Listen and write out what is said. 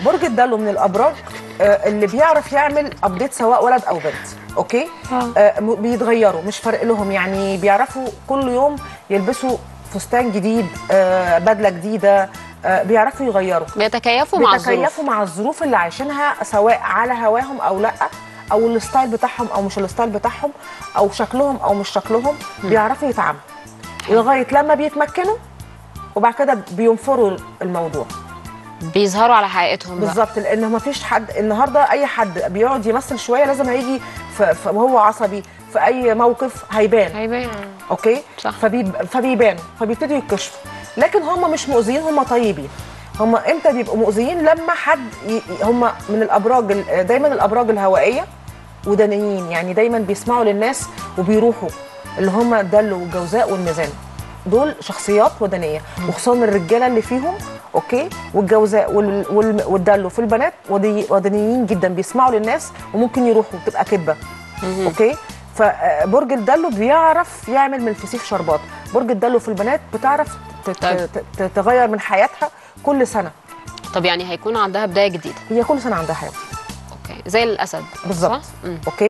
برج الدلو من الابراج آه، اللي بيعرف يعمل ابديت سواء ولد او بنت اوكي آه. آه، م- بيتغيروا مش فارق لهم يعني بيعرفوا كل يوم يلبسوا فستان جديد آه، بدله جديده آه، بيعرفوا يغيروا بيتكيفوا مع الظروف بيتكيفوا مع الظروف اللي عايشينها سواء على هواهم او لا او الستايل بتاعهم او مش الستايل بتاعهم او شكلهم او مش شكلهم بيعرفوا يتعاملوا لغايه لما بيتمكنوا وبعد كده بينفروا الموضوع بيظهروا على حقيقتهم بقى. بالظبط لان ما فيش حد النهارده اي حد بيقعد يمثل شويه لازم هيجي ف- ف- وهو عصبي في اي موقف هيبان هيبان اوكي صح. فبيب... فبيبانوا فبيبتدوا يتكشفوا لكن هم مش مؤذيين هم طيبين هم امتى بيبقوا مؤذيين لما حد ي... هم من الابراج ال- دايما الابراج الهوائيه ودانيين يعني دايما بيسمعوا للناس وبيروحوا اللي هم الدلو والجوزاء والميزان دول شخصيات ودانيه وخصوصا الرجاله اللي فيهم اوكي والجوزاء وال... وال... والدلو في البنات ودي... ودانيين جدا بيسمعوا للناس وممكن يروحوا تبقى كذبه اوكي فبرج الدلو بيعرف يعمل من الفسيخ شربات برج الدلو في البنات بتعرف ت- ت- طيب. ت- ت- تغير من حياتها كل سنه طب يعني هيكون عندها بدايه جديده هي كل سنه عندها حياه اوكي زي الاسد بالظبط صح؟ مم. اوكي